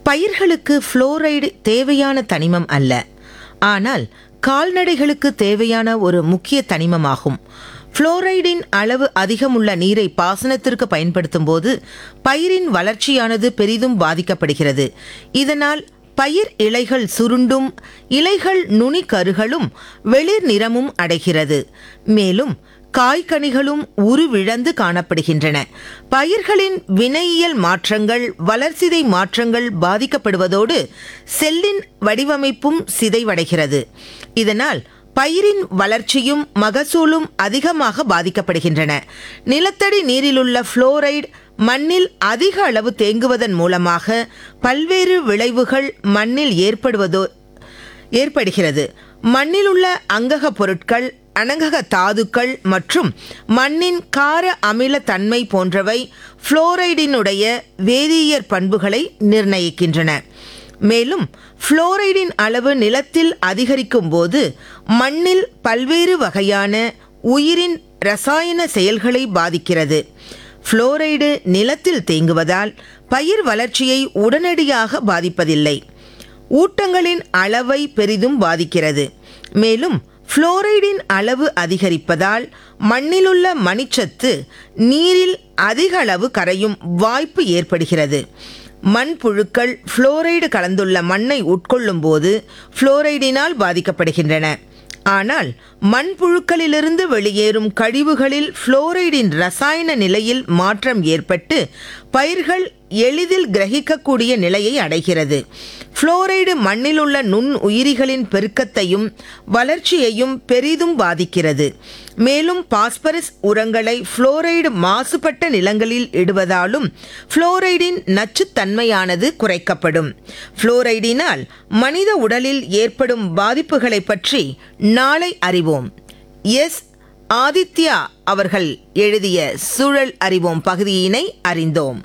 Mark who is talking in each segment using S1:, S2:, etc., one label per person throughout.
S1: பயிர்களுக்கு ஃப்ளோரைடு தேவையான தனிமம் அல்ல ஆனால் கால்நடைகளுக்கு தேவையான ஒரு முக்கிய தனிமமாகும் ஃப்ளோரைடின் அளவு அதிகமுள்ள நீரை பாசனத்திற்கு பயன்படுத்தும் போது பயிரின் வளர்ச்சியானது பெரிதும் பாதிக்கப்படுகிறது இதனால் பயிர் இலைகள் சுருண்டும் இலைகள் நுனி கருகளும் வெளிர் நிறமும் அடைகிறது மேலும் காய்கனிகளும் உருவிழந்து காணப்படுகின்றன பயிர்களின் வினையியல் மாற்றங்கள் வளர்சிதை மாற்றங்கள் பாதிக்கப்படுவதோடு செல்லின் வடிவமைப்பும் சிதைவடைகிறது இதனால் பயிரின் வளர்ச்சியும் மகசூலும் அதிகமாக பாதிக்கப்படுகின்றன நிலத்தடி நீரிலுள்ள ஃப்ளோரைடு மண்ணில் அதிக அளவு தேங்குவதன் மூலமாக பல்வேறு விளைவுகள் மண்ணில் ஏற்படுவதோ ஏற்படுகிறது மண்ணில் உள்ள அங்கக பொருட்கள் அனங்கக தாதுக்கள் மற்றும் மண்ணின் கார அமில தன்மை போன்றவை ஃப்ளோரைடினுடைய வேதியியற் பண்புகளை நிர்ணயிக்கின்றன மேலும் ஃப்ளோரைடின் அளவு நிலத்தில் அதிகரிக்கும் போது மண்ணில் பல்வேறு வகையான உயிரின் ரசாயன செயல்களை பாதிக்கிறது ஃப்ளோரைடு நிலத்தில் தேங்குவதால் பயிர் வளர்ச்சியை உடனடியாக பாதிப்பதில்லை ஊட்டங்களின் அளவை பெரிதும் பாதிக்கிறது மேலும் ஃப்ளோரைடின் அளவு அதிகரிப்பதால் மண்ணிலுள்ள மணிச்சத்து நீரில் அதிக அளவு கரையும் வாய்ப்பு ஏற்படுகிறது மண்புழுக்கள் ஃப்ளோரைடு கலந்துள்ள மண்ணை உட்கொள்ளும் போது ஃப்ளோரைடினால் பாதிக்கப்படுகின்றன ஆனால் மண்புழுக்களிலிருந்து வெளியேறும் கழிவுகளில் ஃப்ளோரைடின் ரசாயன நிலையில் மாற்றம் ஏற்பட்டு பயிர்கள் எளிதில் கிரகிக்கக்கூடிய நிலையை அடைகிறது ஃப்ளோரைடு மண்ணில் உள்ள நுண் உயிரிகளின் பெருக்கத்தையும் வளர்ச்சியையும் பெரிதும் பாதிக்கிறது மேலும் பாஸ்பரஸ் உரங்களை ஃப்ளோரைடு மாசுபட்ட நிலங்களில் இடுவதாலும் ஃப்ளோரைடின் நச்சுத்தன்மையானது குறைக்கப்படும் ஃப்ளோரைடினால் மனித உடலில் ஏற்படும் பாதிப்புகளை பற்றி நாளை அறிவோம் எஸ் ஆதித்யா அவர்கள் எழுதிய சூழல் அறிவோம் பகுதியினை அறிந்தோம்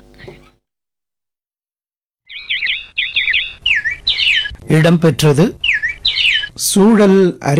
S2: இடம்பெற்றது சூழல் அறி